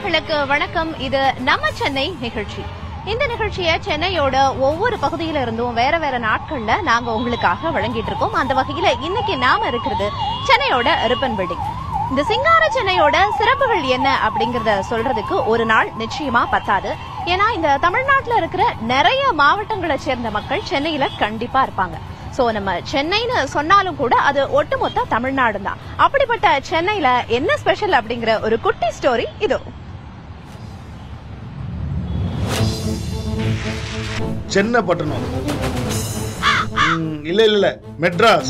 நேயர்களுக்கு வணக்கம் இது நம்ம சென்னை நிகழ்ச்சி இந்த நிகழ்ச்சியை சென்னையோட ஒவ்வொரு பகுதியில இருந்தும் வேற வேற நாட்கள்ல நாங்க உங்களுக்காக வழங்கிட்டு இருக்கோம் அந்த வகையில இன்னைக்கு நாம இருக்கிறது சென்னையோட ரிப்பன் பில்டிங் இந்த சிங்கார சென்னையோட சிறப்புகள் என்ன அப்படிங்கறத சொல்றதுக்கு ஒரு நாள் நிச்சயமா பத்தாது ஏன்னா இந்த தமிழ்நாட்டுல இருக்கிற நிறைய மாவட்டங்களை சேர்ந்த மக்கள் சென்னையில கண்டிப்பா இருப்பாங்க சோ நம்ம சென்னைன்னு சொன்னாலும் கூட அது ஒட்டுமொத்த தமிழ்நாடு தான் அப்படிப்பட்ட சென்னையில என்ன ஸ்பெஷல் அப்படிங்கிற ஒரு குட்டி ஸ்டோரி இதோ சென்னை பட்டணம் ம், இல்ல இல்ல இல்ல மெட்ராஸ்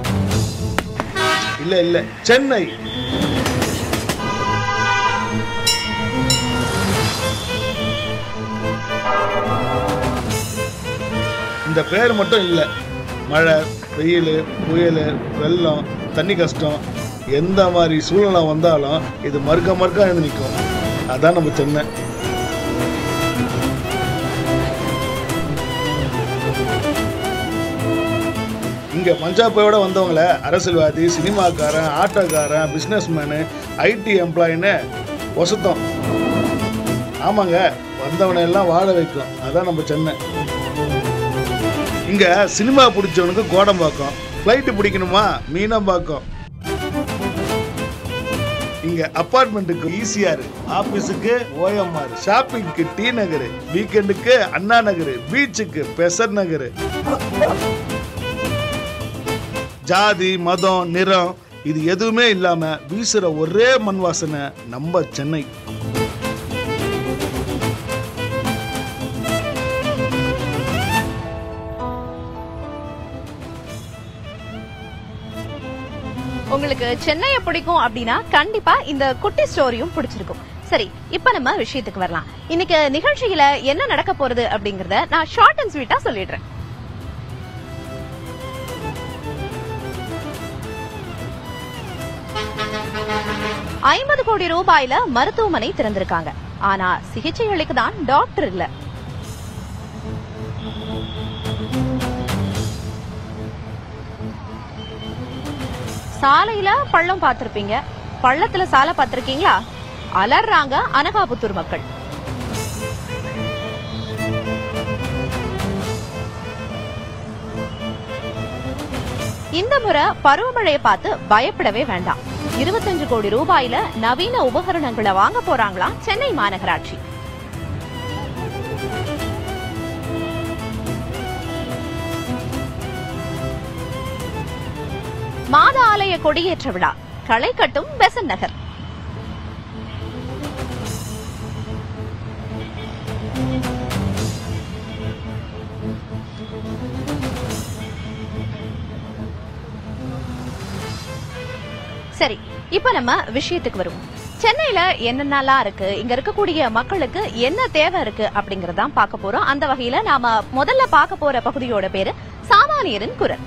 இல்ல இல்ல சென்னை இந்த பேர் மட்டும் இல்ல மழை வெயில் புயல் வெள்ளம் தண்ணி கஷ்டம் எந்த மாதிரி சூழ்நிலை வந்தாலும் இது மறுக்க மறுக்க எழுந்து நிற்கும் அதான் நம்ம சென்னை இங்க பஞ்சாபையோட வந்தவங்கள அரசியல்வாதி சினிமாக்காரன் ஆட்டோக்காரன் பிசினஸ்மேனு ஐடி எம்ப்ளாயின்னு வசத்தம் ஆமாங்க வந்தவனை எல்லாம் வாழ வைக்கும் அதான் நம்ம சென்னை இங்க சினிமா பிடிச்சவனுக்கு கோடம்பாக்கம் ஃப்ளைட்டு பிடிக்கணுமா மீனம்பாக்கம் இங்க அப்பார்ட்மெண்ட்டுக்கு ஈசிஆர் ஆபீஸுக்கு ஓஎம்ஆர் ஷாப்பிங்க்கு டி நகர் வீக்கெண்டுக்கு அண்ணா நகர் பீச்சுக்கு பெசர் நகர் ஜாதி மதம் நிறம் இது எதுவுமே இல்லாம வீசுற ஒரே மண் வாசனை நம்ம சென்னை உங்களுக்கு சென்னையை பிடிக்கும் அப்படின்னா கண்டிப்பா இந்த குட்டி ஸ்டோரியும் பிடிச்சிருக்கும் சரி இப்ப நம்ம விஷயத்துக்கு வரலாம் இன்னைக்கு நிகழ்ச்சியில என்ன நடக்க போறது அப்படிங்கறத நான் ஷார்ட் அண்ட் ஸ்வீட்டா சொல்லிடுறேன் ஐம்பது கோடி ரூபாயில மருத்துவமனை திறந்திருக்காங்க ஆனா சிகிச்சைகளுக்கு தான் டாக்டர் இல்ல சாலையில பள்ளம் பார்த்திருப்பீங்க பள்ளத்துல சாலை பார்த்திருக்கீங்களா அலறாங்க அனகாபுத்தூர் மக்கள் இந்த முறை பருவமழையை பார்த்து பயப்படவே வேண்டாம் இருபத்தஞ்சு கோடி ரூபாயில நவீன உபகரணங்களை வாங்க போறாங்களாம் சென்னை மாநகராட்சி மாத ஆலய கொடியேற்ற விழா களை கட்டும் பெசன் நகர் சரி இப்ப நம்ம விஷயத்துக்கு வருவோம் சென்னையில என்னென்னலாம் இருக்கு இங்க இருக்கக்கூடிய மக்களுக்கு என்ன தேவை இருக்கு அப்படிங்கறதான் பார்க்க போறோம் அந்த வகையில நாம முதல்ல பார்க்க போற பகுதியோட பேரு சாமானியரின் குரல்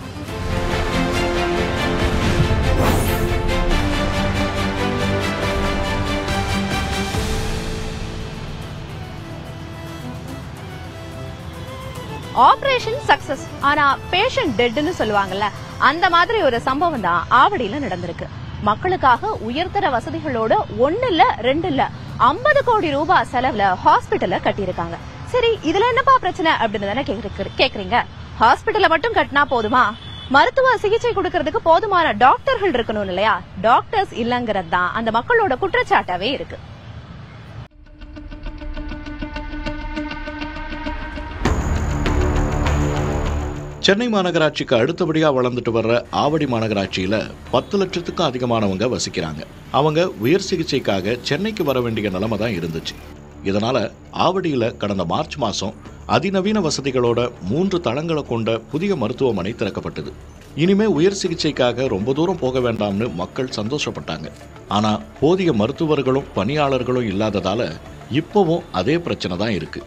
ஆபரேஷன் சக்சஸ் ஆனா பேஷண்ட் டெட்னு சொல்லுவாங்கல்ல அந்த மாதிரி ஒரு சம்பவம் தான் ஆவடியில நடந்திருக்கு மக்களுக்காக உயர்தர வசதிகளோட ஒண்ணு இல்ல ரெண்டு இல்ல ஐம்பது கோடி ரூபாய் செலவுல ஹாஸ்பிட்டல கட்டியிருக்காங்க சரி இதுல என்னப்பா பிரச்சனை அப்படின்னு தானே கேக்குறீங்க- கேக்குறீங்க ஹாஸ்பிட்டல மட்டும் கட்டினா போதுமா மருத்துவ சிகிச்சை கொடுக்கறதுக்கு போதுமான டாக்டர்கள் இருக்கணும் இல்லையா டாக்டர்ஸ் இல்லங்கிறது தான் அந்த மக்களோட குற்றச்சாட்டாவே இருக்கு சென்னை மாநகராட்சிக்கு அடுத்தபடியா வளர்ந்துட்டு வர்ற ஆவடி மாநகராட்சியில பத்து லட்சத்துக்கும் அதிகமானவங்க வசிக்கிறாங்க அவங்க உயர் சிகிச்சைக்காக சென்னைக்கு வர வேண்டிய நிலைமை தான் இருந்துச்சு இதனால ஆவடியில கடந்த மார்ச் மாசம் அதிநவீன வசதிகளோட மூன்று தளங்களை கொண்ட புதிய மருத்துவமனை திறக்கப்பட்டது இனிமே உயர் சிகிச்சைக்காக ரொம்ப தூரம் போக வேண்டாம்னு மக்கள் சந்தோஷப்பட்டாங்க ஆனா போதிய மருத்துவர்களும் பணியாளர்களும் இல்லாததால இப்பவும் அதே பிரச்சனை தான் இருக்கு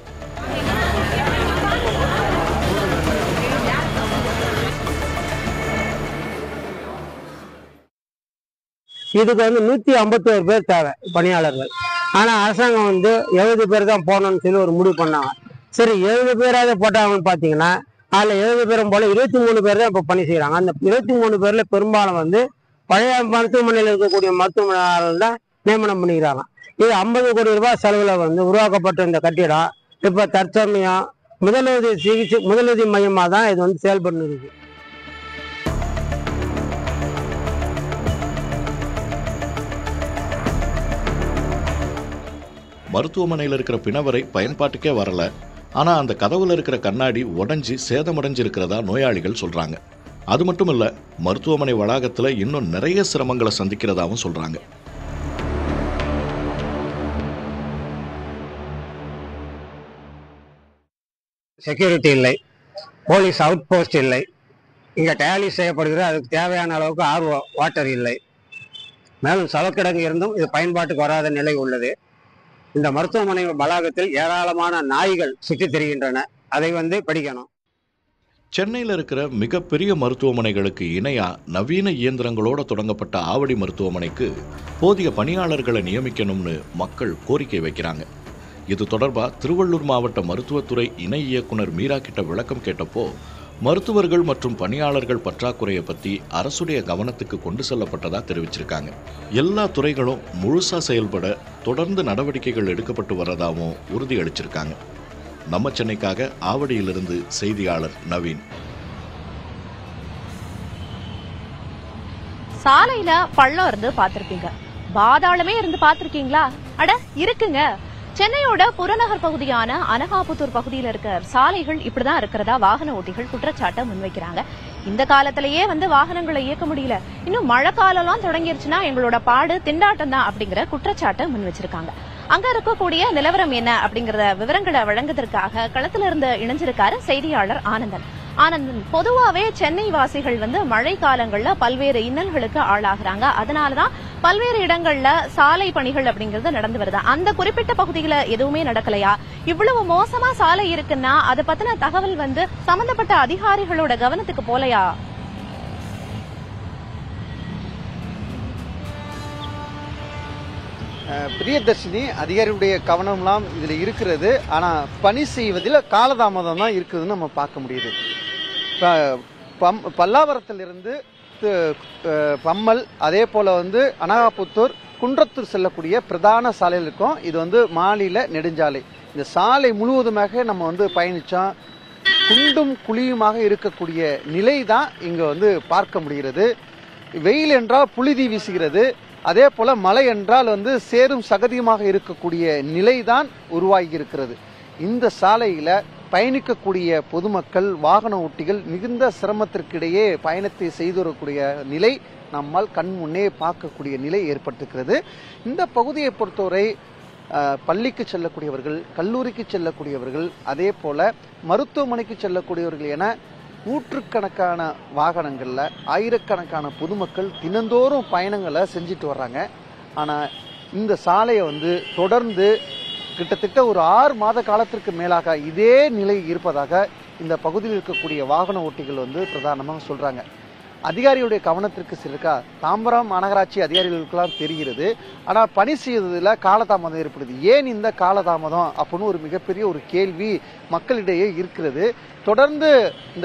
இதுக்கு வந்து நூற்றி ஐம்பத்தோரு பேர் தேவை பணியாளர்கள் ஆனால் அரசாங்கம் வந்து எழுபது பேர் தான் போடணும்னு சொல்லி ஒரு முடிவு பண்ணாங்க சரி எழுபது பேராவது போட்டாங்கன்னு பார்த்தீங்கன்னா அதில் எழுபது பேரும் போல இருபத்தி மூணு பேர் தான் இப்போ பணி செய்கிறாங்க அந்த இருபத்தி மூணு பேரில் பெரும்பாலும் வந்து பழைய மருத்துவமனையில் இருக்கக்கூடிய மருத்துவமனையாளர்கள் தான் நியமனம் பண்ணிக்கிறாங்க இது ஐம்பது கோடி ரூபாய் செலவுல வந்து உருவாக்கப்பட்ட இந்த கட்டிடம் இப்ப தற்சமயம் முதலுதவி சிகிச்சை முதலுதவி மையமா தான் இது வந்து செயல்பட்டு இருக்கு மருத்துவமனையில் இருக்கிற பிணவரை பயன்பாட்டுக்கே வரல ஆனா அந்த கதவுல இருக்கிற கண்ணாடி உடைஞ்சி சேதமடைஞ்சிருக்கிறதா நோயாளிகள் சொல்றாங்க அது மட்டும் இல்ல மருத்துவமனை வளாகத்துல இன்னும் நிறைய சிரமங்களை சந்திக்கிறதாவும் சொல்றாங்க செக்யூரிட்டி இல்லை போலீஸ் அவுட் போஸ்ட் இல்லை இங்கே டயாலிஸ் செய்யப்படுகிற அதுக்கு தேவையான அளவுக்கு ஆர்வ வாட்டர் இல்லை மேலும் சவக்கிடங்கு இருந்தும் இது பயன்பாட்டுக்கு வராத நிலை உள்ளது இந்த மருத்துவமனை வளாகத்தில் ஏராளமான நாய்கள் சுற்றித் திரிகின்றன அதை வந்து படிக்கணும் சென்னையில் இருக்கிற மிகப்பெரிய மருத்துவமனைகளுக்கு இணையா நவீன இயந்திரங்களோட தொடங்கப்பட்ட ஆவடி மருத்துவமனைக்கு போதிய பணியாளர்களை நியமிக்கணும்னு மக்கள் கோரிக்கை வைக்கிறாங்க இது தொடர்பா திருவள்ளூர் மாவட்ட மருத்துவத்துறை இணை இயக்குனர் மீரா கிட்ட விளக்கம் கேட்டப்போ மருத்துவர்கள் மற்றும் பணியாளர்கள் பற்றாக்குறையை பத்தி அரசுடைய கவனத்துக்கு கொண்டு செல்லப்பட்டதா தெரிவிச்சிருக்காங்க எல்லா துறைகளும் முழுசா செயல்பட தொடர்ந்து நடவடிக்கைகள் எடுக்கப்பட்டு வரதாவும் உறுதியளிச்சிருக்காங்க நம்ம சென்னைக்காக ஆவடியிலிருந்து செய்தியாளர் நவீன் சாலையில பள்ளம் இருந்து பாத்திருப்பீங்க பாதாளமே இருந்து பாத்திருக்கீங்களா அட இருக்குங்க சென்னையோட புறநகர் பகுதியான அனகாபுத்தூர் பகுதியில இருக்க சாலைகள் இப்படிதான் இருக்கிறதா வாகன ஓட்டிகள் குற்றச்சாட்டை முன்வைக்கிறாங்க இந்த காலத்திலேயே வந்து வாகனங்களை இயக்க முடியல இன்னும் மழை காலம்லாம் தொடங்கிருச்சுன்னா எங்களோட பாடு திண்டாட்டம் தான் அப்படிங்கிற குற்றச்சாட்டை முன் வச்சிருக்காங்க அங்க இருக்கக்கூடிய நிலவரம் என்ன அப்படிங்கறத விவரங்களை வழங்குவதற்காக களத்துல இருந்து இணைஞ்சிருக்காரு செய்தியாளர் ஆனந்தன் ஆனந்தன் பொதுவாவே சென்னை வாசிகள் வந்து மழை காலங்கள்ல பல்வேறு இன்னல்களுக்கு ஆளாகிறாங்க அதனாலதான் பல்வேறு இடங்கள்ல சாலை பணிகள் அப்படிங்கறது நடந்து வருது அந்த குறிப்பிட்ட பகுதியில எதுவுமே நடக்கலையா இவ்வளவு மோசமா சாலை இருக்குன்னா அதை பத்தின தகவல் வந்து சம்பந்தப்பட்ட அதிகாரிகளோட கவனத்துக்கு போலையா அஹ் பிரியதர்ஷினி அதிகாரியுடைய கவனம்லாம் இதில் இருக்கிறது ஆனால் பணி செய்வதில் காலதாமதம் தான் இருக்குதுன்னு நம்ம பார்க்க முடியுது இப்போ பம் பல்லாவரத்திலிருந்து து- அஹ் பம்மல் அதே போல் வந்து அனகாபுத்தூர் குன்றத்தூர் செல்லக்கூடிய பிரதான சாலையில் இருக்கும் இது வந்து மாநில நெடுஞ்சாலை இந்த சாலை முழுவதுமாக நம்ம வந்து பயணித்தோம் குண்டும் குழியுமாக இருக்கக்கூடிய நிலை தான் இங்கே வந்து பார்க்க முடிகிறது வெயில் என்றால் புழுதி வீசுகிறது அதே போல மழை என்றால் வந்து சேரும் சகதியுமாக இருக்கக்கூடிய நிலைதான் உருவாகி இருக்கிறது இந்த சாலையில பயணிக்கக்கூடிய பொதுமக்கள் வாகன ஓட்டிகள் மிகுந்த சிரமத்திற்கிடையே பயணத்தை செய்து வரக்கூடிய நிலை நம்மால் கண் முன்னே பார்க்கக்கூடிய நிலை ஏற்பட்டிருக்கிறது இந்த பகுதியை பொறுத்தவரை அஹ், பள்ளிக்கு செல்லக்கூடியவர்கள் கல்லூரிக்கு செல்லக்கூடியவர்கள் அதே போல மருத்துவமனைக்கு செல்லக்கூடியவர்கள் என நூற்றுக்கணக்கான வாகனங்கள்ல ஆயிரக்கணக்கான பொதுமக்கள் தினந்தோறும் பயணங்களை செஞ்சுட்டு வர்றாங்க ஆனா இந்த சாலையை வந்து தொடர்ந்து கிட்டத்தட்ட ஒரு ஆறு மாத காலத்திற்கு மேலாக இதே நிலை இருப்பதாக இந்த பகுதியில் இருக்கக்கூடிய வாகன ஓட்டிகள் வந்து பிரதானமாக சொல்றாங்க அதிகாரியுடைய கவனத்திற்கு சிலருக்கா தாம்பரம் மாநகராட்சி அதிகாரிகளுக்கெல்லாம் தெரிகிறது ஆனால் பணி செய்வதில் காலதாமதம் ஏற்படுது ஏன் இந்த காலதாமதம் அப்படின்னு ஒரு மிகப்பெரிய ஒரு கேள்வி மக்களிடையே இருக்கிறது தொடர்ந்து இந்த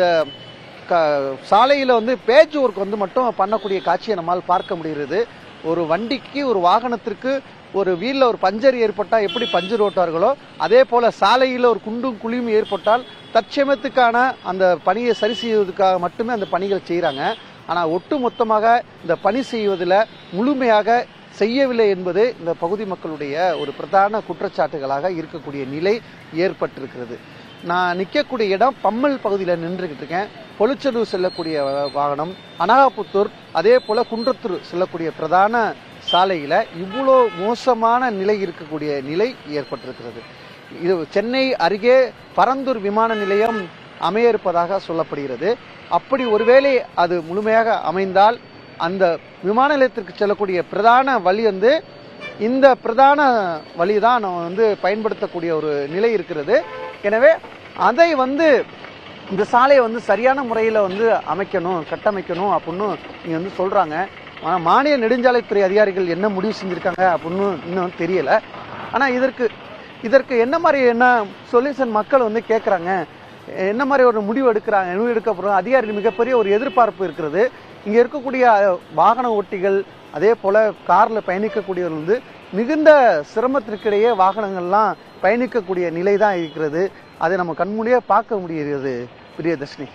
க சாலையில் வந்து பேஜ் ஒர்க் வந்து மட்டும் பண்ணக்கூடிய காட்சியை நம்மால் பார்க்க முடிகிறது ஒரு வண்டிக்கு ஒரு வாகனத்திற்கு ஒரு வீலில் ஒரு பஞ்சர் ஏற்பட்டால் எப்படி பஞ்சர் ஓட்டார்களோ அதே போல சாலையில் ஒரு குண்டும் குழியும் ஏற்பட்டால் தற்சமயத்துக்கான அந்த பணியை சரி செய்வதற்காக மட்டுமே அந்த பணிகள் செய்கிறாங்க ஆனால் ஒட்டு மொத்தமாக இந்த பணி செய்வதில் முழுமையாக செய்யவில்லை என்பது இந்த பகுதி மக்களுடைய ஒரு பிரதான குற்றச்சாட்டுகளாக இருக்கக்கூடிய நிலை ஏற்பட்டிருக்கிறது நான் நிற்கக்கூடிய இடம் பம்மல் பகுதியில் நின்றுகிட்டு இருக்கேன் பொலிச்சலூர் செல்லக்கூடிய வா- வாகனம் அனகாபுத்தூர் அதே போல குன்றத்தூர் செல்லக்கூடிய பிரதான சாலையில இவ்வளோ மோசமான நிலை இருக்கக்கூடிய நிலை ஏற்பட்டிருக்கிறது இது சென்னை அருகே பரந்தூர் விமான நிலையம் அமைய இருப்பதாக சொல்லப்படுகிறது அப்படி ஒருவேளை அது முழுமையாக அமைந்தால் அந்த விமான நிலையத்திற்கு செல்லக்கூடிய பிரதான வழி வந்து இந்த பிரதான வழி தான் நம்ம வந்து பயன்படுத்தக்கூடிய ஒரு நிலை இருக்கிறது எனவே அதை வந்து இந்த சாலையை வந்து சரியான முறையில் வந்து அமைக்கணும் கட்டமைக்கணும் அப்படின்னு இங்கே வந்து சொல்கிறாங்க ஆனால் மாநில நெடுஞ்சாலைத்துறை அதிகாரிகள் என்ன முடிவு செஞ்சுருக்காங்க அப்படின்னு இன்னும் தெரியல ஆனால் இதற்கு இதற்கு என்ன மாதிரி என்ன சொல்யூஷன் மக்கள் வந்து கேட்குறாங்க என்ன மாதிரி ஒரு முடிவு எடுக்கிறாங்க முடிவு எடுக்க போகிறோம் அதிகாரிகள் மிகப்பெரிய ஒரு எதிர்பார்ப்பு இருக்கிறது இங்கே இருக்கக்கூடிய அஹ், வாகன ஓட்டிகள் அதே போல் காரில் பயணிக்கக்கூடியவர்கள் வந்து மிகுந்த சிரமத்திற்கிடையே வாகனங்கள்லாம் பயணிக்கக்கூடிய நிலை தான் இருக்கிறது அதை நம்ம கண்மூடியே பார்க்க முடிகிறது பிரியதர்ஷினி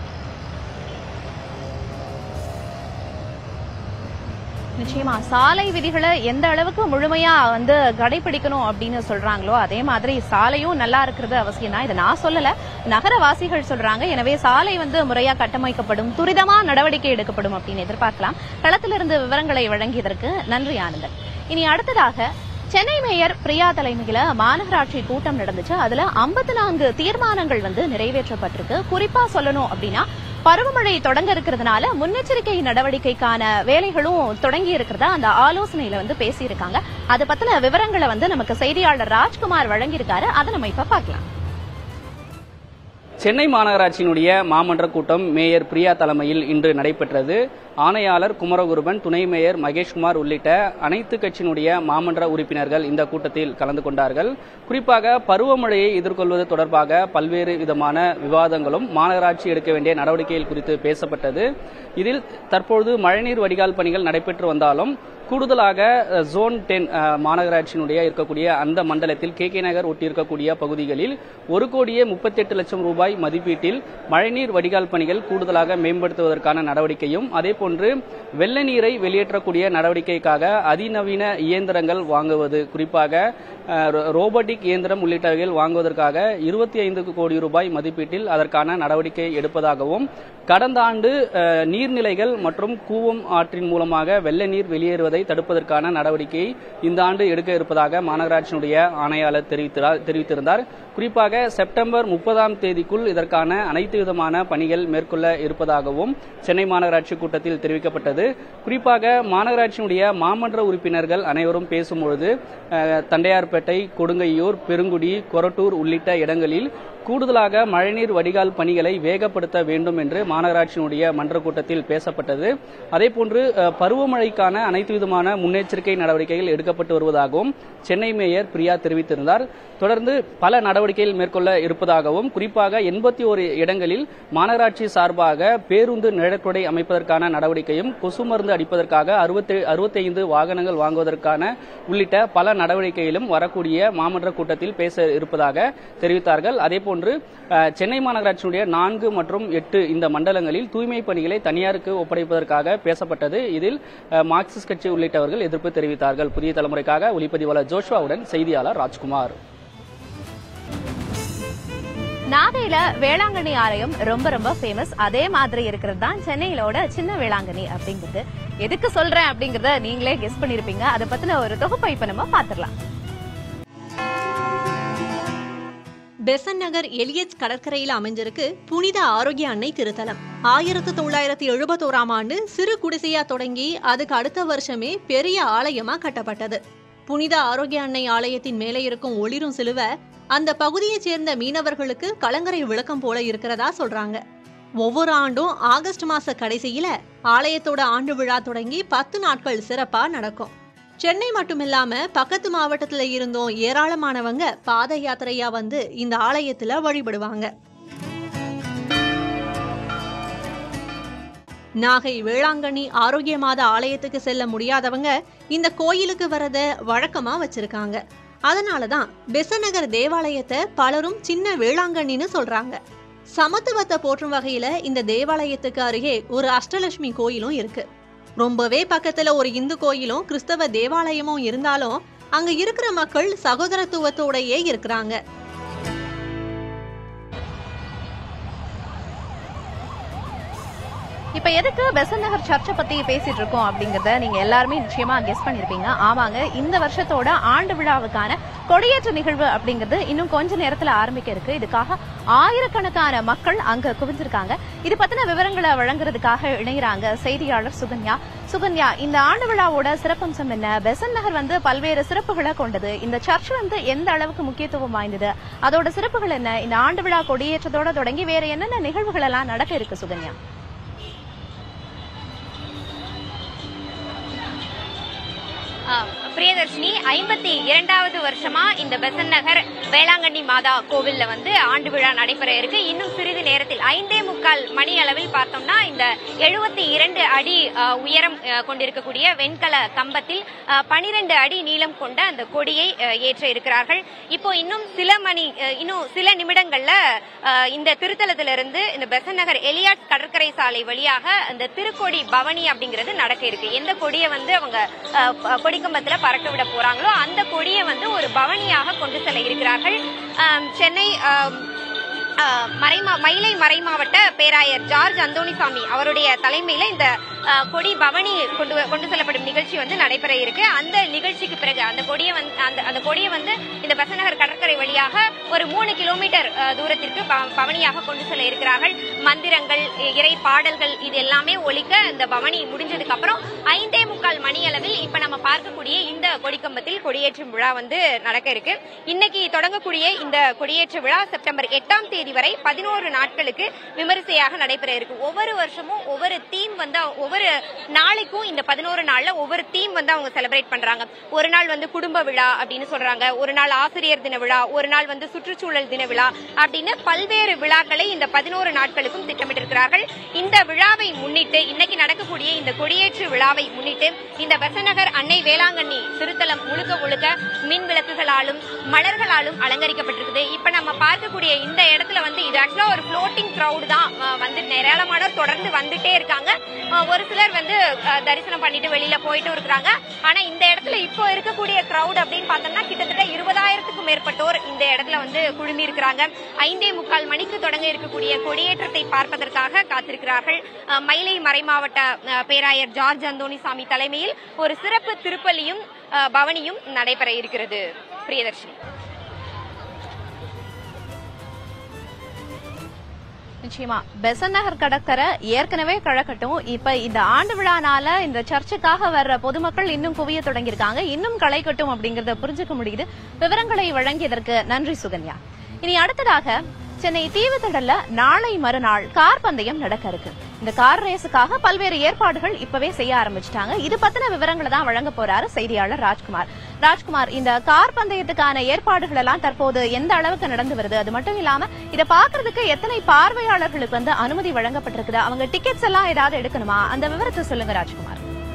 நிச்சயமா சாலை விதிகளை எந்த அளவுக்கு முழுமையா வந்து கடைபிடிக்கணும் அப்படின்னு சொல்றாங்களோ அதே மாதிரி சாலையும் நல்லா இருக்கிறது அவசியம் தான் இதை நான் சொல்லல நகரவாசிகள் சொல்றாங்க எனவே சாலை வந்து முறையா கட்டமைக்கப்படும் துரிதமா நடவடிக்கை எடுக்கப்படும் அப்படின்னு எதிர்பார்க்கலாம் களத்திலிருந்து விவரங்களை வழங்கியதற்கு நன்றி ஆனந்தன் இனி அடுத்ததாக சென்னை மேயர் பிரியா தலைமையில மாநகராட்சி கூட்டம் நடந்துச்சு அதுல 54 நான்கு தீர்மானங்கள் வந்து நிறைவேற்றப்பட்டிருக்கு குறிப்பா சொல்லணும் அப்படின்னா பருவமழை தொடங்க இருக்கிறதுனால முன்னெச்சரிக்கை நடவடிக்கைக்கான வேலைகளும் தொடங்கி இருக்கிறதா அந்த ஆலோசனையில வந்து பேசியிருக்காங்க அது பத்தின விவரங்களை வந்து நமக்கு செய்தியாளர் ராஜ்குமார் வழங்கியிருக்காரு அதை நம்ம இப்ப பார்க்கலாம் சென்னை மாநகராட்சியினுடைய மாமன்ற கூட்டம் மேயர் பிரியா தலைமையில் இன்று நடைபெற்றது ஆணையாளர் குமரகுருபன் துணை மேயர் மகேஷ்குமார் உள்ளிட்ட அனைத்து கட்சியினுடைய மாமன்ற உறுப்பினர்கள் இந்த கூட்டத்தில் கலந்து கொண்டார்கள் குறிப்பாக பருவமழையை எதிர்கொள்வது தொடர்பாக பல்வேறு விதமான விவாதங்களும் மாநகராட்சி எடுக்க வேண்டிய நடவடிக்கைகள் குறித்து பேசப்பட்டது இதில் தற்பொழுது மழைநீர் வடிகால் பணிகள் நடைபெற்று வந்தாலும் கூடுதலாக அஹ், ஜோன் டென் அஹ், மாநகராட்சியினுடைய இருக்கக்கூடிய அந்த மண்டலத்தில் கே கே நகர் ஒட்டியிருக்கக்கூடிய பகுதிகளில் ஒரு கோடியே முப்பத்தெட்டு லட்சம் ரூபாய் மதிப்பீட்டில் மழைநீர் வடிகால் பணிகள் கூடுதலாக மேம்படுத்துவதற்கான நடவடிக்கையும் அதேபோன்று வெள்ள நீரை வெளியேற்றக்கூடிய நடவடிக்கைக்காக அதிநவீன இயந்திரங்கள் வாங்குவது குறிப்பாக அஹ், ரோ- ரோபோட்டிக் இயந்திரம் உள்ளிட்டவைகள் வாங்குவதற்காக இருபத்தி ஐந்து கோடி ரூபாய் மதிப்பீட்டில் அதற்கான நடவடிக்கை எடுப்பதாகவும் கடந்த ஆண்டு அஹ், நீர்நிலைகள் மற்றும் கூவம் ஆற்றின் மூலமாக வெள்ள நீர் வெளியேறுவதை தடுப்பதற்கான நடவடிக்கையை இந்த ஆண்டு எடுக்க இருப்பதாக மாநகராட்சியினுடைய ஆணையாளர் தெரிவித்தார் தெரிவித்திருந்தார் குறிப்பாக செப்டம்பர் முப்பதாம் தேதிக்குள் இதற்கான அனைத்து விதமான பணிகள் மேற்கொள்ள இருப்பதாகவும் சென்னை மாநகராட்சி கூட்டத்தில் தெரிவிக்கப்பட்டது குறிப்பாக மாநகராட்சியினுடைய மாமன்ற உறுப்பினர்கள் அனைவரும் பேசும்பொழுது அஹ், தண்டையார்பேட்டை கொடுங்கையூர் பெருங்குடி கொரட்டூர் உள்ளிட்ட இடங்களில் கூடுதலாக மழைநீர் வடிகால் பணிகளை வேகப்படுத்த வேண்டும் என்று மாநகராட்சியினுடைய மன்ற கூட்டத்தில் பேசப்பட்டது அதேபோன்று அஹ், பருவமழைக்கான அனைத்து விதமான முன்னெச்சரிக்கை நடவடிக்கைகள் எடுக்கப்பட்டு வருவதாகவும் சென்னை மேயர் பிரியா தெரிவித்திருந்தார் தொடர்ந்து பல நடவடிக்கைகள் மேற்கொள்ள இருப்பதாகவும் குறிப்பாக எண்பத்தி ஒரு இடங்களில் மாநகராட்சி சார்பாக பேருந்து நிழற்குடை அமைப்பதற்கான நடவடிக்கையும் கொசு மருந்து அடிப்பதற்காக அறுபத்தி அறுபத்தைந்து வாகனங்கள் வாங்குவதற்கான உள்ளிட்ட பல நடவடிக்கைகளும் வரக்கூடிய மாமன்ற கூட்டத்தில் பேச இருப்பதாக தெரிவித்தார்கள் அதேபோன்று அஹ், சென்னை மாநகராட்சியினுடைய நான்கு மற்றும் எட்டு இந்த மண்டலங்களில் தூய்மை பணிகளை தனியாருக்கு ஒப்படைப்பதற்காக பேசப்பட்டது இதில் அஹ், மார்க்சிஸ்ட் கட்சி உள்ளிட்டவர்கள் எதிர்ப்பு தெரிவித்தார்கள் புதிய தலைமுறைக்காக ஒளிப்பதிவாளர் ஜோஷ்வாவுடன் செய்தியாளர் ராஜ்குமார் நாகையில வேளாங்கண்ணி ஆலயம் ரொம்ப ரொம்ப ஃபேமஸ் அதே மாதிரி இருக்கிறது தான் சென்னையிலோட சின்ன வேளாங்கண்ணி அப்படிங்கிறது எதுக்கு சொல்றேன் அப்படிங்கறத நீங்களே கெஸ் பண்ணிருப்பீங்க அதை பத்தின ஒரு தொகுப்பை இப்ப நம்ம பாத்துடலாம் பெசன் நகர் எலியட்ஸ் கடற்கரையில் அமைஞ்சிருக்கு புனித ஆரோக்கிய அன்னை திருத்தலம் ஆயிரத்து தொள்ளாயிரத்தி எழுபத்தோராம் ஆண்டு சிறு குடிசையா தொடங்கி அதுக்கு அடுத்த வருஷமே பெரிய ஆலயமா கட்டப்பட்டது புனித ஆரோக்கிய அன்னை ஆலயத்தின் மேலே இருக்கும் ஒளிரும் சிலுவை அந்த பகுதியைச் சேர்ந்த மீனவர்களுக்கு கலங்கரை விளக்கம் போல இருக்கிறதா சொல்றாங்க ஒவ்வொரு ஆண்டும் ஆகஸ்ட் மாச கடைசியில ஆலயத்தோட ஆண்டு விழா தொடங்கி பத்து நாட்கள் சிறப்பா நடக்கும் சென்னை மட்டுமில்லாம பக்கத்து மாவட்டத்துல இருந்தும் ஏராளமானவங்க பாத யாத்திரையா வந்து இந்த ஆலயத்துல வழிபடுவாங்க நாகை வேளாங்கண்ணி ஆரோக்கிய மாத ஆலயத்துக்கு செல்ல முடியாதவங்க இந்த கோயிலுக்கு வரத வழக்கமா வச்சிருக்காங்க அதனாலதான் பெசநகர் தேவாலயத்தை பலரும் சின்ன வேளாங்கண்ணின்னு சொல்றாங்க சமத்துவத்தை போற்றும் வகையில இந்த தேவாலயத்துக்கு அருகே ஒரு அஷ்டலட்சுமி கோயிலும் இருக்கு ரொம்பவே பக்கத்துல ஒரு இந்து கோயிலும் கிறிஸ்தவ தேவாலயமும் இருந்தாலும் அங்க இருக்கிற மக்கள் சகோதரத்துவத்தோடயே இருக்கிறாங்க இப்ப எதுக்கு பெசன் நகர் சர்ச்சை பத்தி பேசிட்டு இருக்கோம் அப்படிங்கறத நீங்க எல்லாருமே நிச்சயமா கெஸ் பண்ணிருப்பீங்க ஆமாங்க இந்த வருஷத்தோட ஆண்டு விழாவுக்கான கொடியேற்ற நிகழ்வு அப்படிங்கிறது இன்னும் கொஞ்ச நேரத்துல ஆரம்பிக்க இருக்கு இதுக்காக ஆயிரக்கணக்கான மக்கள் அங்க குவிஞ்சிருக்காங்க இது பத்தின விவரங்களை வழங்குறதுக்காக இணைகிறாங்க செய்தியாளர் சுகன்யா சுகன்யா இந்த ஆண்டு விழாவோட சிறப்பம்சம் என்ன பெசன் நகர் வந்து பல்வேறு சிறப்புகளை கொண்டது இந்த சர்ச் வந்து எந்த அளவுக்கு முக்கியத்துவம் வாய்ந்தது அதோட சிறப்புகள் என்ன இந்த ஆண்டு விழா கொடியேற்றத்தோட தொடங்கி வேற என்னென்ன நிகழ்வுகள் எல்லாம் நடக்க இருக்கு சுகன்யா ஆ, பிரியதர்ஷினி ஐம்பத்தி இரண்டாவது வருஷமா இந்த பெசன் நகர் வேளாங்கண்ணி மாதா கோவில்ல வந்து ஆண்டு விழா நடைபெற இருக்கு இன்னும் சிறிது நேரத்தில் ஐந்தே முக்கால் மணி அளவில் பார்த்தோம்னா இந்த எழுபத்தி இரண்டு அடி அஹ், உயரம் அஹ், கொண்டிருக்கக்கூடிய வெண்கல கம்பத்தில் பனிரெண்டு அடி நீளம் கொண்ட அந்த கொடியை அஹ், ஏற்ற இருக்கிறார்கள் இப்போ இன்னும் சில மணி அஹ், இன்னும் சில நிமிடங்கள்ல அஹ், இந்த திருத்தலத்திலிருந்து இந்த பெசன் நகர் எலியாட் கடற்கரை சாலை வழியாக அந்த திருக்கொடி பவனி அப்படிங்கிறது நடக்க இருக்கு எந்த கொடியை வந்து அவங்க அஹ், ப- கொடிக்கம்பத்துல பறக்க விட போறாங்களோ அந்த கொடியை வந்து ஒரு பவனியாக கொண்டு செல்ல இருக்கிறார்கள் அஹ், சென்னை அஹ், அஹ், மறைமா மயிலை மறைமாவட்ட பேராயர் ஜார்ஜ் அந்தோணிசாமி அவருடைய தலைமையில இந்த அஹ், கொடி பவனி கொண்டு வ- கொண்டு செல்லப்படும் நிகழ்ச்சி வந்து நடைபெற இருக்கு அந்த நிகழ்ச்சிக்கு பிறகு அந்த கொடியை வந்து அந்த அந்த கொடியை வந்து இந்த பெசநகர் கடற்கரை வழியாக ஒரு மூணு கிலோமீட்டர் அஹ், தூரத்திற்கு ப- பவனியாக கொண்டு செல்ல இருக்கிறார்கள் மந்திரங்கள் இ- இறை பாடல்கள் இது எல்லாமே ஒலிக்க இந்த பவனி முடிஞ்சதுக்கு அப்புறம் ஐந்தே முக்கால் மணி அளவில் இப்ப நம்ம பார்க்கக்கூடிய இந்த கொடிக்கம்பத்தில் கொடியேற்றும் விழா வந்து நடக்க இருக்கு இன்னைக்கு தொடங்கக்கூடிய இந்த கொடியேற்ற விழா செப்டம்பர் எட்டாம் தேதி வரை பதினோரு நாட்களுக்கு விமரிசையாக நடைபெற இருக்கு ஒவ்வொரு வருஷமும் ஒவ்வொரு தீம் வந்து அவ- ஒவ்வொரு நாளைக்கும் இந்த பதினோரு நாள்ல ஒவ்வொரு தீம் வந்து அவங்க செலிப்ரேட் பண்றாங்க ஒரு நாள் வந்து குடும்ப விழா அப்படின்னு சொல்றாங்க ஒரு நாள் ஆசிரியர் தின விழா ஒரு நாள் வந்து சுற்றுச்சூழல் தின விழா அப்படின்னு பல்வேறு விழாக்களை இந்த பதினோரு நாட்களுக்கும் திட்டமிட்டிருக்கிறார்கள் இந்த விழாவை முன்னிட்டு இன்னைக்கு நடக்கக்கூடிய இந்த கொடியேற்று விழாவை முன்னிட்டு இந்த பெசநகர் அன்னை வேளாங்கண்ணி திருத்தலம் முழுக்க முழுக்க மின் விளக்குகளாலும் மலர்களாலும் அலங்கரிக்கப்பட்டிருக்குது இப்ப நம்ம பார்க்கக்கூடிய இந்த இடத்துல வந்து இது ஆக்சுவலா ஒரு ஃப்ளோட்டிங் கிரவுட் தான் அஹ் வந்து ஏராளமானோர் தொடர்ந்து வந்துட்டே இருக்காங்க அஹ் ஒரு சிலர் வந்து அஹ், தரிசனம் பண்ணிட்டு வெளியில போயிட்டு இருக்கிறாங்க ஆனா இந்த இடத்துல இப்போ இருக்கக்கூடிய கிரவுட் அப்படின்னு பார்த்தோம்னா கிட்டத்தட்ட இருபதாயிரத்துக்கும் மேற்பட்டோர் இந்த இடத்துல வந்து குழுமி இருக்கிறாங்க ஐந்தே முக்கால் மணிக்கு தொடங்க இருக்கக்கூடிய கொடியேற்றத்தை பார்ப்பதற்காக காத்திருக்கிறார்கள் அஹ், மயிலை மறைமாவட்ட அஹ், பேராயர் ஜார்ஜ் அந்தோணிசாமி தலைமையில் ஒரு சிறப்பு திருப்பலியும் அஹ், பவனியும் நடைபெற இருக்கிறது பிரியதர்ஷினி நிச்சயமா பெசன் நகர் கடற்கரை ஏற்கனவே கழக்கட்டும் இப்ப இந்த ஆண்டு விழானால இந்த சர்ச்சுக்காக வர்ற பொதுமக்கள் இன்னும் குவிய தொடங்கியிருக்காங்க இன்னும் களை கட்டும் அப்படிங்கறத புரிஞ்சுக்க முடியுது விவரங்களை வழங்கியதற்கு நன்றி சுகன்யா இனி அடுத்ததாக சென்னை தீவுத்திடல்ல நாளை மறுநாள் கார் பந்தயம் நடக்க இருக்கு இந்த கார் ரேஸுக்காக பல்வேறு ஏற்பாடுகள் இப்பவே செய்ய ஆரம்பிச்சிட்டாங்க இது பத்தின விவரங்களை தான் வழங்க போறாரு செய்தியாளர் ராஜ்குமார் ராஜ்குமார் இந்த கார் பந்தயத்துக்கான ஏற்பாடுகள் எல்லாம் தற்போது எந்த அளவுக்கு நடந்து வருது அது மட்டும் இல்லாம இத பாக்குறதுக்கு எத்தனை பார்வையாளர்களுக்கு வந்து அனுமதி வழங்கப்பட்டிருக்குது அவங்க டிக்கெட்ஸ் எல்லாம் ஏதாவது எடுக்கணுமா அந்த விவரத்தை சொல்லுங்க ராஜ்குமார்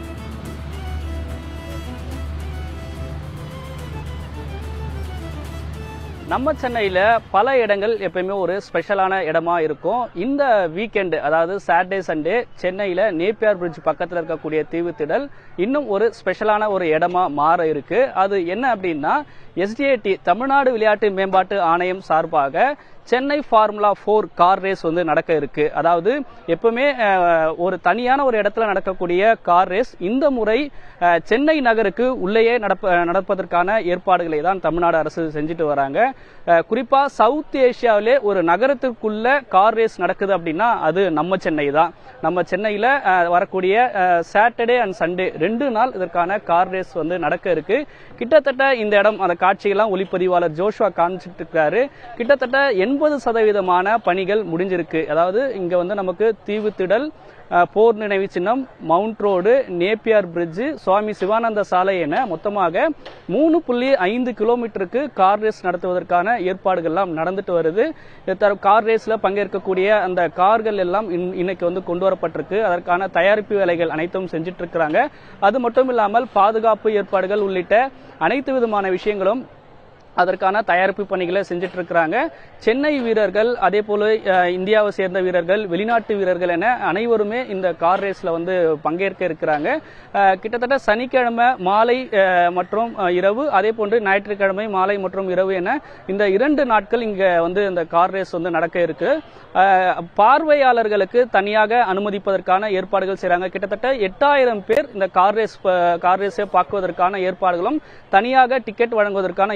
நம்ம சென்னையில் பல இடங்கள் எப்பயுமே ஒரு ஸ்பெஷலான இடமா இருக்கும் இந்த வீக்கெண்டு அதாவது சாட்டர்டே சண்டே சென்னையில் நேப்பியார் பிரிட்ஜ் பக்கத்தில் இருக்கக்கூடிய தீவுத்திடல் இன்னும் ஒரு ஸ்பெஷலான ஒரு இடமா மாற இருக்கு அது என்ன அப்படின்னா எஸ்டிஏடி தமிழ்நாடு விளையாட்டு மேம்பாட்டு ஆணையம் சார்பாக Chennai Formula Four car race வந்து நடக்க இருக்கு அதாவது எப்பவுமே அஹ், ஒரு தனியான ஒரு இடத்துல நடக்கக்கூடிய கார் ரேஸ் இந்த முறை அஹ், சென்னை நகருக்கு உள்ளேயே நடப்ப நடப்பதற்கான ஏற்பாடுகளை தான் தமிழ்நாடு அரசு செஞ்சுட்டு வராங்க அஹ், குறிப்பா சவுத் ஏசியாவிலே ஒரு நகரத்திற்குள்ள கார் ரேஸ் நடக்குது அப்படின்னா அது நம்ம சென்னை தான் நம்ம சென்னையில் வரக்கூடிய சாட்டர்டே அண்ட் சண்டே ரெண்டு நாள் இதற்கான கார் ரேஸ் வந்து நடக்க இருக்கு கிட்டத்தட்ட இந்த இடம் அந்த காட்சியெல்லாம் ஒளிப்பதிவாளர் ஜோஷுவா காமிச்சிட்டு இருக்காரு கிட்டத்தட்ட எண்பது சதவீதமான பணிகள் முடிஞ்சிருக்கு அதாவது இங்க வந்து நமக்கு தீவுத்திடல் அஹ், போர் நினைவு சின்னம் Mount Road Napier Bridge Swami Sivananda Salai என மொத்தமாக மூணு புள்ளி ஐந்து கிலோமீட்டருக்கு கார் ரேஸ் நடத்துவதற்கான ஏற்பாடுகள் எல்லாம் நடந்துட்டு வருது இது தர- கார் ரேஸ்ல பங்கேற்கக்கூடிய அந்த கார்கள் எல்லாம் இன்- இன்னைக்கு வந்து கொண்டு வரப்பட்டிருக்கு அதற்கான தயாரிப்பு வேலைகள் அனைத்தும் செஞ்சுட்டு இருக்கிறாங்க அது மட்டும் இல்லாமல் பாதுகாப்பு ஏற்பாடுகள் உள்ளிட்ட அனைத்து விதமான விஷயங்களும் அதற்கான தயாரிப்பு பணிகளை செஞ்சுட்டு இருக்கிறாங்க சென்னை வீரர்கள் அதே போல அஹ், இந்தியாவை சேர்ந்த வீரர்கள் வெளிநாட்டு வீரர்கள் என அனைவருமே இந்த கார் ரேஸ்ல வந்து பங்கேற்க இருக்கிறாங்க அஹ், கிட்டத்தட்ட சனிக்கிழமை மாலை அஹ், மற்றும் அஹ், இரவு அதே போன்று ஞாயிற்றுக்கிழமை மாலை மற்றும் இரவு என இந்த இரண்டு நாட்கள் இங்க வந்து இந்த கார் ரேஸ் வந்து நடக்க இருக்கு அஹ், பார்வையாளர்களுக்கு தனியாக அனுமதிப்பதற்கான ஏற்பாடுகள் செய்றாங்க கிட்டத்தட்ட எட்டாயிரம் பேர் இந்த கார் ரேஸ் கார் ரேஸை பார்க்குவதற்கான ஏற்பாடுகளும் தனியாக டிக்கெட் வழங்குவதற்கான ஏற்பாடுகள்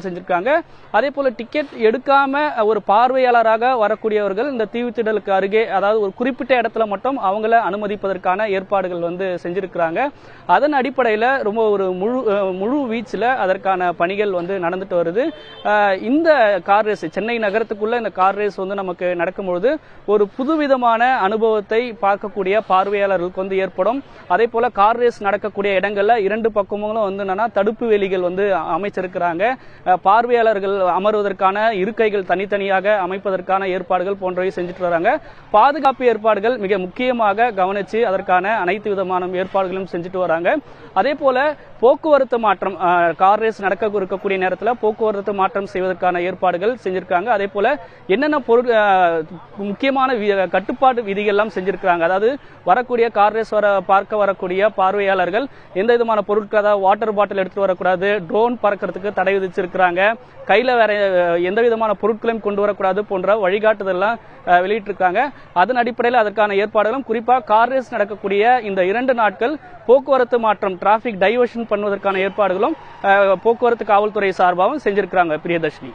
செஞ்சிருக்காங்க அதே போல டிக்கெட் எடுக்காம ஒரு பார்வையாளராக வரக்கூடியவர்கள் இந்த தீவுத்திடலுக்கு அருகே அதாவது ஒரு குறிப்பிட்ட இடத்துல மட்டும் அவங்கள அனுமதிப்பதற்கான ஏற்பாடுகள் வந்து செஞ்சிருக்கிறாங்க அதன் அடிப்படையில் ரொம்ப ஒரு முழு அஹ், முழு வீச்சில் அதற்கான பணிகள் வந்து நடந்துட்டு வருது அஹ், இந்த கார் ரேஸ் சென்னை நகரத்துக்குள்ள இந்த கார் ரேஸ் வந்து நமக்கு நடக்கும்பொழுது ஒரு புதுவிதமான அனுபவத்தை பார்க்கக்கூடிய பார்வையாளர்களுக்கு வந்து ஏற்படும் அதே போல கார் ரேஸ் நடக்கக்கூடிய இடங்கள்ல இரண்டு பக்கமும் வந்து என்னன்னா தடுப்பு வேலிகள் வந்து அமைச்சிருக்கிறாங்க அஹ், பார்வையாளர்கள் அமர்வதற்கான இருக்கைகள் தனித்தனியாக அமைப்பதற்கான ஏற்பாடுகள் போன்றவை செஞ்சுட்டு வராங்க பாதுகாப்பு ஏற்பாடுகள் மிக முக்கியமாக கவனிச்சு அதற்கான அனைத்து விதமான ஏற்பாடுகளும் செஞ்சுட்டு வராங்க அதே போல போக்குவரத்து மாற்றம் அஹ், கார் ரேஸ் நடக்க இருக்கக்கூடிய நேரத்தில் போக்குவரத்து மாற்றம் செய்வதற்கான ஏற்பாடுகள் செஞ்சிருக்காங்க அதே போல என்னென்ன பொருள் அஹ், முக்கியமான வி- கட்டுப்பாடு விதிகள்லாம் செஞ்சிருக்காங்க அதாவது வரக்கூடிய கார் ரேஸ் வர பார்க்க வரக்கூடிய பார்வையாளர்கள் எந்த விதமான பொருட்கள் அதாவது வாட்டர் பாட்டில் எடுத்துட்டு வரக்கூடாது ட்ரோன் பறக்கிறதுக்கு தடை விதிச்சிருக்கிறாங்க கையில வேற அஹ், எந்த விதமான பொருட்களையும் கொண்டு வரக்கூடாது போன்ற வழிகாட்டுதல்லாம் அஹ், வெளியிட்டிருக்காங்க அதன் அடிப்படையில் அதற்கான ஏற்பாடுகளும் குறிப்பா கார் ரேஸ் நடக்கக்கூடிய இந்த இரண்டு நாட்கள் போக்குவரத்து மாற்றம் டிராபிக் டைவர்ஷன் பண்ணுவதற்கான ஏற்பாடுகளும் அஹ், போக்குவரத்து காவல்துறை சார்பாகவும் செஞ்சிருக்கிறாங்க பிரியதர்ஷினி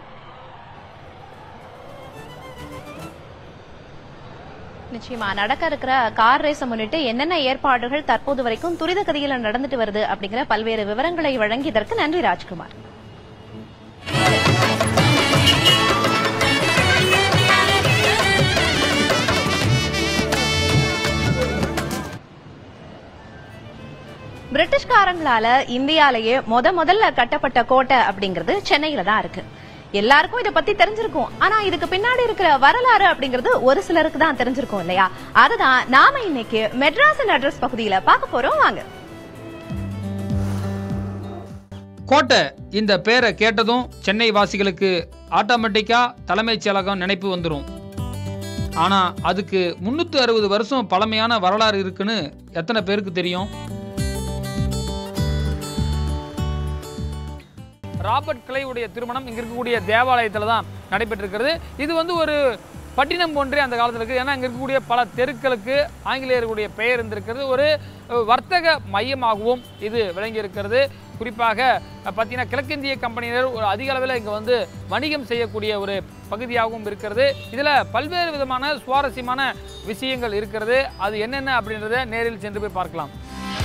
நிச்சயமா நடக்க இருக்கிற கார் ரேஸை முன்னிட்டு என்னென்ன ஏற்பாடுகள் தற்போது வரைக்கும் துரித கதியில நடந்துட்டு வருது அப்படிங்கிற பல்வேறு விவரங்களை வழங்கியதற்கு நன்றி ராஜ்குமார் பிரிட்டிஷ்காரங்களால இந்தியாலேயே முத முதல்ல கட்டப்பட்ட கோட்டை அப்படிங்கிறது சென்னையில தான் இருக்கு எல்லாருக்கும் இத பத்தி தெரிஞ்சிருக்கும் ஆனா இதுக்கு பின்னாடி இருக்கிற வரலாறு அப்படிங்கிறது ஒரு சிலருக்கு தான் தெரிஞ்சிருக்கும் இல்லையா அதுதான் நாம இன்னைக்கு மெட்ராஸ் அட்ரஸ் பகுதியில பார்க்க போறோம் வாங்க கோட்டை இந்த பேரை கேட்டதும் சென்னை வாசிகளுக்கு ஆட்டோமேட்டிக்கா தலைமைச் செயலகம் நினைப்பு வந்துடும் ஆனா அதுக்கு முன்னூத்தி அறுபது வருஷம் பழமையான வரலாறு இருக்குன்னு எத்தனை பேருக்கு தெரியும் ராபர்ட் கிளைவுடைய திருமணம் இங்க இருக்கக்கூடிய தேவாலயத்தில் தான் நடைபெற்றிருக்கிறது இது வந்து ஒரு பட்டினம் போன்றே அந்த காலத்தில் இருக்குது ஏன்னா இங்கே இருக்கக்கூடிய பல தெருக்களுக்கு ஆங்கிலேயர்களுடைய பெயர் இருந்திருக்கிறது ஒரு அஹ், வர்த்தக மையமாகவும் இது விளங்கி இருக்கிறது குறிப்பாக அஹ், பார்த்தீங்கன்னா கிழக்கிந்திய கம்பெனியினர் ஒரு அதிக அளவில் இங்கே வந்து வணிகம் செய்யக்கூடிய ஒரு பகுதியாகவும் இருக்கிறது இதில் பல்வேறு விதமான சுவாரஸ்யமான விஷயங்கள் இருக்கிறது அது என்னென்ன அப்படின்றத நேரில் சென்று போய் பார்க்கலாம்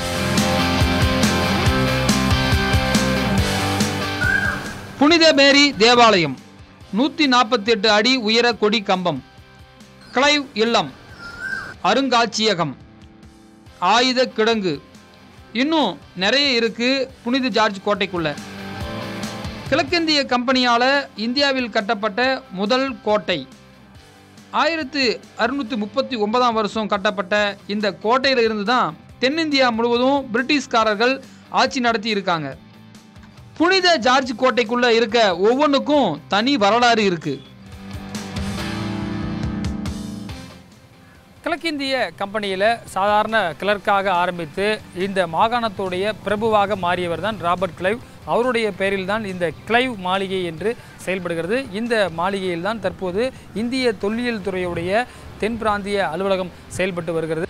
புனித மேரி தேவாலயம் நூற்றி நாற்பத்தி எட்டு அடி உயர கொடி கம்பம் கிளைவ் இல்லம் அருங்காட்சியகம் ஆயுத கிடங்கு இன்னும் நிறைய இருக்கு புனித ஜார்ஜ் கோட்டைக்குள்ள கிழக்கிந்திய கம்பெனியால் இந்தியாவில் கட்டப்பட்ட முதல் கோட்டை ஆயிரத்து அறுநூற்றி முப்பத்தி ஒன்பதாம் வருஷம் கட்டப்பட்ட இந்த கோட்டையில் இருந்து தான் தென்னிந்தியா முழுவதும் பிரிட்டிஷ்காரர்கள் ஆட்சி நடத்தி இருக்காங்க புனித ஜார்ஜ் கோட்டைக்குள்ள இருக்க ஒவ்வொன்றுக்கும் தனி வரலாறு இருக்கு கிழக்கிந்திய கம்பெனியில் சாதாரண கிளர்க்காக ஆரம்பித்து இந்த மாகாணத்துடைய பிரபுவாக மாறியவர் தான் ராபர்ட் கிளைவ் அவருடைய பெயரில் தான் இந்த கிளைவ் மாளிகை என்று செயல்படுகிறது இந்த மாளிகையில் தான் தற்போது இந்திய தொல்லியல் துறையுடைய தென் பிராந்திய அலுவலகம் செயல்பட்டு வருகிறது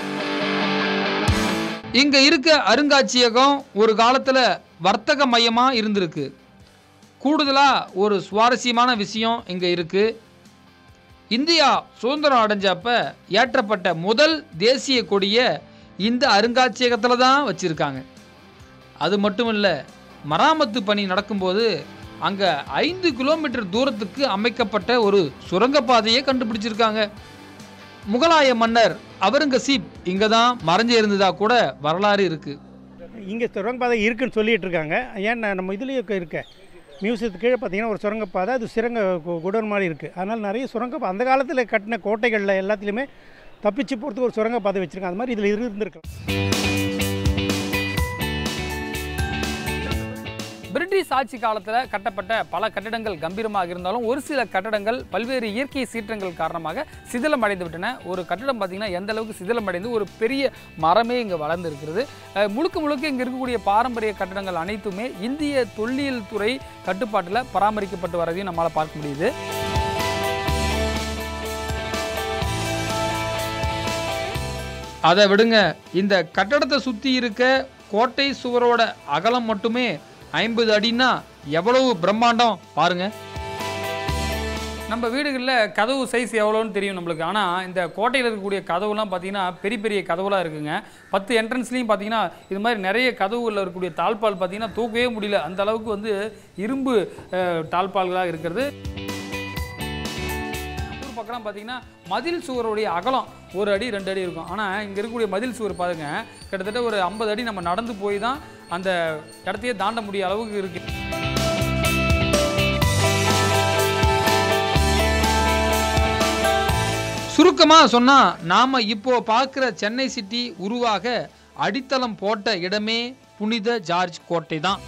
இங்க இருக்க அருங்காட்சியகம் ஒரு காலத்துல வர்த்தக மையமா இருந்திருக்கு கூடுதலா ஒரு சுவாரஸ்யமான விஷயம் இங்க இருக்கு இந்தியா சுதந்திரம் அடைஞ்சப்ப ஏற்றப்பட்ட முதல் தேசிய கொடியை இந்த அருங்காட்சியகத்தில் தான் வச்சுருக்காங்க அது மட்டும் இல்லை மராமத்து பணி நடக்கும்போது அங்கே ஐந்து கிலோமீட்டர் தூரத்துக்கு அமைக்கப்பட்ட ஒரு சுரங்கப்பாதையை கண்டுபிடிச்சிருக்காங்க முகலாய மன்னர் அவுரங்கசீப் இங்கே தான் மறைஞ்சு இருந்ததா கூட வரலாறு இருக்குது இங்கே சுரங்கப்பாதை இருக்குன்னு சொல்லிட்டு இருக்காங்க ஏன்னா நம்ம இதுலேயே இருக்க மியூசியத்துக்கு கீழே பார்த்தீங்கன்னா ஒரு சுரங்கப்பாதை அது சுரங்க கு- குடோன் மாதிரி இருக்குது அதனால் நிறைய சுரங்க அந்த காலத்தில் கட்டின கோட்டைகளில் எல்லாத்துலேயுமே தப்பிச்சு போகிறதுக்கு ஒரு சுரங்கப்பாதை வச்சுருக்காங்க அது மாதிரி இதில் இருந்திருக்கலாம் பிரிட்டிஷ் ஆட்சி காலத்தில் கட்டப்பட்ட பல கட்டடங்கள் கம்பீரமாக இருந்தாலும் ஒரு சில கட்டடங்கள் பல்வேறு இயற்கை சீற்றங்கள் காரணமாக சிதிலம் அடைந்து விட்டன ஒரு கட்டடம் பார்த்தீங்கன்னா எந்த அளவுக்கு சிதிலம் அடைந்து ஒரு பெரிய மரமே இங்கே வளர்ந்து இருக்கிறது அஹ், முழுக்க முழுக்க இங்கே இருக்கக்கூடிய பாரம்பரிய கட்டடங்கள் அனைத்துமே இந்திய தொல்லியல் துறை கட்டுப்பாட்டில் பராமரிக்கப்பட்டு வரதையும் நம்மளால் பார்க்க முடியுது அதை விடுங்க இந்த கட்டடத்தை சுற்றி இருக்க கோட்டை சுவரோட அகலம் மட்டுமே ஐம்பது அடின்னா எவ்வளவு பிரம்மாண்டம் பாருங்க நம்ம வீடுகளில் கதவு சைஸ் எவ்வளோன்னு தெரியும் நம்மளுக்கு ஆனால் இந்த கோட்டையில் இருக்கக்கூடிய கதவுலாம் பார்த்தீங்கன்னா பெரிய பெரிய கதவுலாம் இருக்குங்க பத்து என்ட்ரன்ஸ்லையும் பார்த்தீங்கன்னா இது மாதிரி நிறைய கதவுகளில் இருக்கக்கூடிய தாழ்பால் பார்த்தீங்கன்னா தூக்கவே முடியல அந்த அளவுக்கு வந்து இரும்பு அஹ், தாழ்பால்களாக இருக்கிறது ஊர் பக்கம் பார்த்தீங்கன்னா மதில் சுவருடைய அகலம் ஒரு அடி ரெண்டு அடி இருக்கும் ஆனால் இங்கே இருக்கக்கூடிய மதில் சுவர் பாருங்க கிட்டத்தட்ட ஒரு ஐம்பது அடி நம்ம நடந்து போய் தான் அந்த இடத்தையே தாண்ட முடிய அளவுக்கு இருக்கு சுருக்கமாக சொன்னால் நாம் இப்போ பார்க்குற சென்னை சிட்டி உருவாக அடித்தளம் போட்ட இடமே புனித ஜார்ஜ் கோட்டை தான்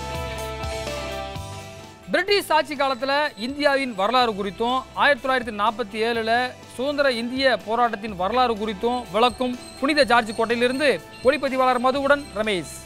பிரிட்டிஷ் ஆட்சி காலத்தில் இந்தியாவின் வரலாறு குறித்தும் ஆயிரத்தி தொள்ளாயிரத்தி நாற்பத்தி ஏழில் சுதந்திர இந்திய போராட்டத்தின் வரலாறு குறித்தும் விளக்கும் புனித ஜார்ஜ் கோட்டையிலிருந்து ஒளிப்பதிவாளர் மதுவுடன் ரமேஷ்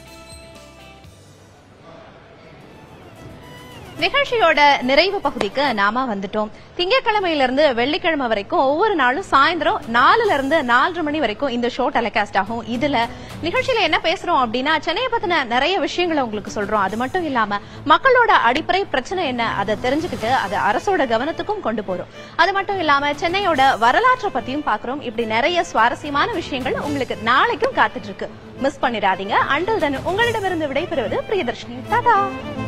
நிகழ்ச்சியோட நிறைவு பகுதிக்கு நாம வந்துட்டோம் திங்கட்கிழமையில இருந்து வெள்ளிக்கிழமை வரைக்கும் ஒவ்வொரு நாளும் சாயந்தரம் நாலுல இருந்து நாலரை மணி வரைக்கும் இந்த ஷோ டெலிகாஸ்ட் ஆகும் இதுல நிகழ்ச்சியில என்ன பேசுறோம் அப்படின்னா சென்னையை பத்தின நிறைய விஷயங்களை உங்களுக்கு சொல்றோம் அது மட்டும் இல்லாம மக்களோட அடிப்படை பிரச்சனை என்ன அதை தெரிஞ்சுக்கிட்டு அதை அரசோட கவனத்துக்கும் கொண்டு போறோம் அது மட்டும் இல்லாம சென்னையோட வரலாற்றை பத்தியும் பாக்குறோம் இப்படி நிறைய சுவாரஸ்யமான விஷயங்கள் உங்களுக்கு நாளைக்கும் காத்துட்டு இருக்கு மிஸ் பண்ணிடாதீங்க அண்டில் தன் உங்களிடமிருந்து விடைபெறுவது பிரியதர்ஷினி டாடா